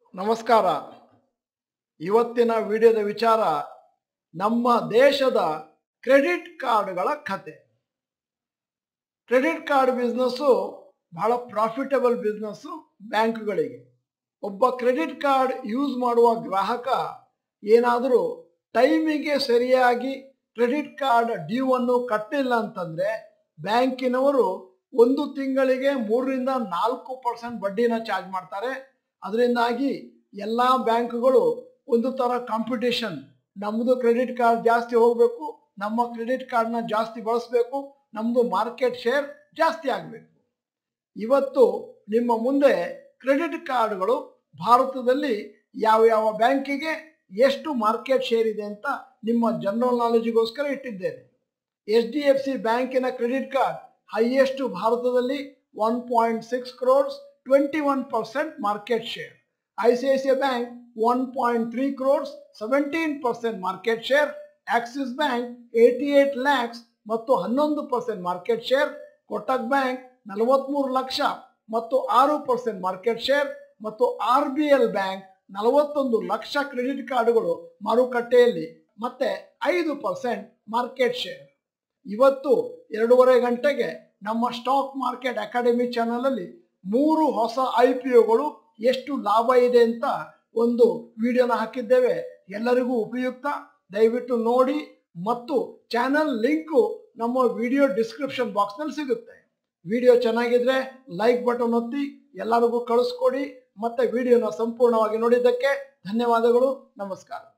ನಮಸ್ಕಾರ ಇವತ್ತಿನ ವಿಡಿಯೋದ ವಿಚಾರ ನಮ್ಮ ದೇಶದ ಕ್ರೆಡಿಟ್ ಕಾರ್ಡ್ಗಳ ಕತೆ ಕ್ರೆಡಿಟ್ ಕಾರ್ಡ್ ಬಿಸ್ನೆಸ್ಸು ಬಹಳ ಪ್ರಾಫಿಟಬಲ್ ಬಿಸ್ನೆಸ್ಸು ಬ್ಯಾಂಕ್ಗಳಿಗೆ ಒಬ್ಬ ಕ್ರೆಡಿಟ್ ಕಾರ್ಡ್ ಯೂಸ್ ಮಾಡುವ ಗ್ರಾಹಕ ಏನಾದರೂ ಟೈಮಿಗೆ ಸರಿಯಾಗಿ ಕ್ರೆಡಿಟ್ ಕಾರ್ಡ್ ಡ್ಯೂ ಅನ್ನು ಕಟ್ಟಿಲ್ಲ ಅಂತಂದ್ರೆ ಬ್ಯಾಂಕಿನವರು ಒಂದು ತಿಂಗಳಿಗೆ ಮೂರರಿಂದ ನಾಲ್ಕು ಪರ್ಸೆಂಟ್ ಬಡ್ಡಿನ ಚಾರ್ಜ್ ಮಾಡ್ತಾರೆ ಅದರಿಂದಾಗಿ ಎಲ್ಲ ಬ್ಯಾಂಕ್ಗಳು ಒಂದು ಥರ ಕಾಂಪಿಟೇಷನ್ ನಮ್ಮದು ಕ್ರೆಡಿಟ್ ಕಾರ್ಡ್ ಜಾಸ್ತಿ ಹೋಗಬೇಕು ನಮ್ಮ ಕ್ರೆಡಿಟ್ ಕಾರ್ಡ್ನ ಜಾಸ್ತಿ ಬಳಸಬೇಕು ನಮ್ಮದು ಮಾರ್ಕೆಟ್ ಶೇರ್ ಜಾಸ್ತಿ ಆಗಬೇಕು ಇವತ್ತು ನಿಮ್ಮ ಮುಂದೆ ಕ್ರೆಡಿಟ್ ಕಾರ್ಡ್ಗಳು ಭಾರತದಲ್ಲಿ ಯಾವ ಯಾವ ಬ್ಯಾಂಕಿಗೆ ಎಷ್ಟು ಮಾರ್ಕೆಟ್ ಶೇರ್ ಇದೆ ಅಂತ ನಿಮ್ಮ ಜನರಲ್ ನಾಲೆಜಿಗೋಸ್ಕರ ಇಟ್ಟಿದ್ದೇನೆ ಎಚ್ ಡಿ ಎಫ್ ಸಿ ಬ್ಯಾಂಕಿನ ಕ್ರೆಡಿಟ್ ಕಾರ್ಡ್ ಹೈಯೆಸ್ಟ್ ಭಾರತದಲ್ಲಿ one point six crores twenty one percent market share I C I C I bank one point three crores seventeen percent market share Axis bank eighty eight lakhs ಮತ್ತು ಹನ್ನೊಂದು percent market share Kotak bank ನಲವತ್ಮೂರು ಲಕ್ಷ ಮತ್ತು ಆರು percent market share ಮತ್ತು R B L bank ನಲವತ್ತೊಂದು ಲಕ್ಷ credit ಕಾರ್ಡ್ಗಳು ಮಾರುಕಟ್ಟೆಯಲ್ಲಿ ಮತ್ತೆ ಐದು ಪರ್ಸೆಂಟ್ ಮಾರ್ಕೆಟ್ ಶೇರ್ ಇವತ್ತು ಎರಡೂವರೆ ಗಂಟೆಗೆ ನಮ್ಮ ಸ್ಟಾಕ್ ಮಾರ್ಕೆಟ್ ಅಕಾಡೆಮಿ ಚಾನಲಲ್ಲಿ ಮೂರು ಹೊಸ ಐ ಪಿ ಒಗಳು ಎಷ್ಟು ಲಾಭ ಇದೆ ಅಂತ ಒಂದು ವಿಡಿಯೋನ ಹಾಕಿದ್ದೇವೆ ಎಲ್ಲರಿಗೂ ಉಪಯುಕ್ತ ದಯವಿಟ್ಟು ನೋಡಿ ಮತ್ತು ಚಾನಲ್ ಲಿಂಕು ನಮ್ಮ ವಿಡಿಯೋ ಡಿಸ್ಕ್ರಿಪ್ಷನ್ ಬಾಕ್ಸ್ನಲ್ಲಿ ಸಿಗುತ್ತೆ ವಿಡಿಯೋ ಚೆನ್ನಾಗಿದ್ರೆ ಲೈಕ್ ಬಟನ್ ಒತ್ತಿ ಎಲ್ಲರಿಗೂ ಕಳಿಸ್ಕೊಡಿ ಮತ್ತೆ ವಿಡಿಯೋನ ಸಂಪೂರ್ಣವಾಗಿ ನೋಡಿದ್ದಕ್ಕೆ ಧನ್ಯವಾದಗಳು ನಮಸ್ಕಾರ